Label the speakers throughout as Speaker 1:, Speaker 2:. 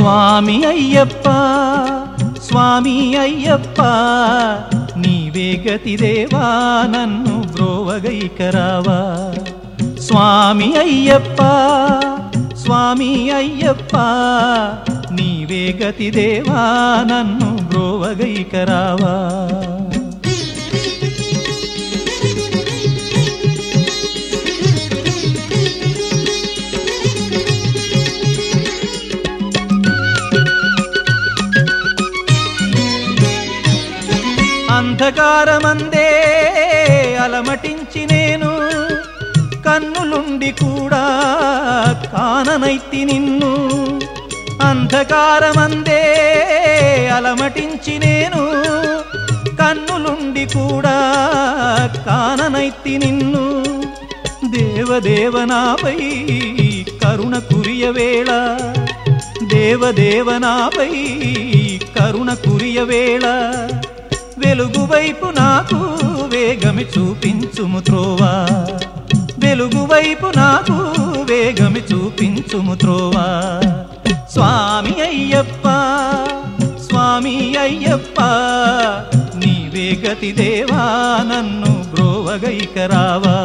Speaker 1: స్వామి అయ్యప్ప స్వామి అయ్యప్ప నీవే గతి దేవా నన్ను బ్రోవగైకరావా స్వామి అయ్యప్ప స్వామి అయ్యప్ప నీవే గతి దేవా నన్ను బ్రోవగైకరావా అంధకారమందే అలమటించి నేను కన్నులుండి కూడా కాననైతి నిన్ను అంధకారమందే అలమటించి నేను కన్నులుండి కూడా కాననైతి నిన్ను దేవదేవనాపై కరుణ కురియవేళ దేవదేవనాపై కరుణ కురియవేళ వెలుగు వైపు నాకు వేగమి చూపించుము త్రోవా వెలుగు వైపు నాకు వేగమి చూపించుము త్రోవా స్వామి అయ్యప్ప స్వామి అయ్యప్ప నీవే గతి దేవా నన్ను బ్రోవగైకరావా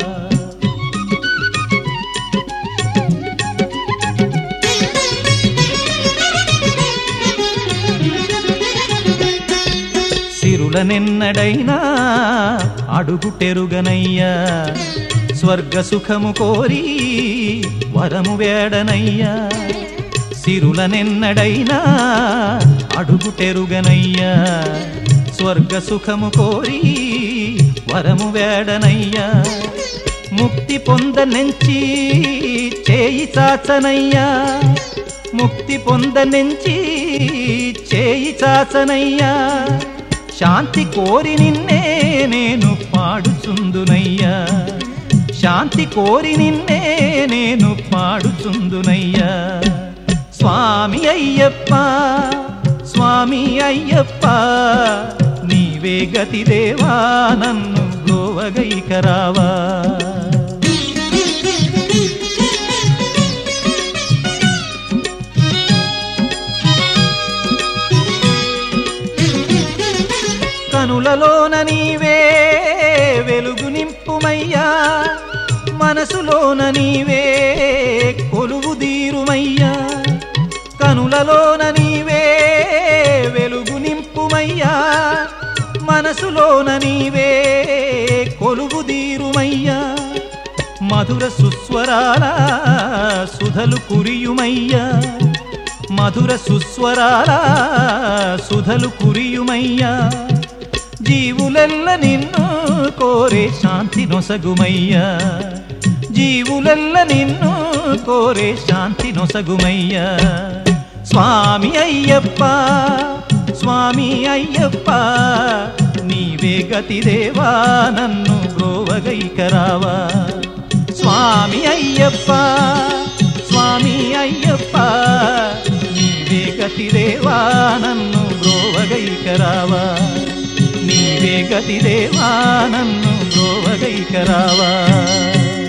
Speaker 1: సిరులనెన్నడైనా అడుగుటెరుగనయ్యా స్వర్గ సుఖము కోరి వరము వేడనయ్యా సిరులనెన్నడైనా అడుగుటెరుగనయ్యా స్వర్గ సుఖము కోరి వరము వేడనయ్యా ముక్తి పొందనెంచి చేయి చాచనయ్యా ముక్తి పొందనెంచి చేయి చాచనయ్యా శాంతి కోరి నిన్నే నేను పాడుచుందునయ్యా శాంతి కోరి నిన్నే నేను పాడుచుందునయ్యా స్వామి అయ్యప్ప స్వామి అయ్యప్ప నీవే గతి దేవా నన్ను గోవగైకరావా కనులలోన నీవే వెలుగు నింపుమయ్యా మనసులోన నీవే కొలువు దీరుమయ్యా కనులలోన నీవే వెలుగు నింపుమయ్యా మనసులోన నీవే కొలువు దీరుమయ్యా మధుర సుస్వరాల సుధలు కురియుమయ్యా మధుర సుస్వరాల సుధలు కురియుమయ్యా జీవులెల్ల నిన్ను కోరే శాంతి నొసగుమయ్యా జీవులెల్ల నిన్ను కోరే శాంతి నొసగుమయ్యా స్వామి అయ్యప్ప స్వామి అయ్యప్ప నీవే గతి దేవా నన్ను బ్రోవగైకరావా స్వామి అయ్యప్ప స్వామి అయ్యప్ప నీవే గతి దేవా నన్ను బ్రోవగైకరావా నీవే గతి దేవా నన్ను బ్రోవగైకరావా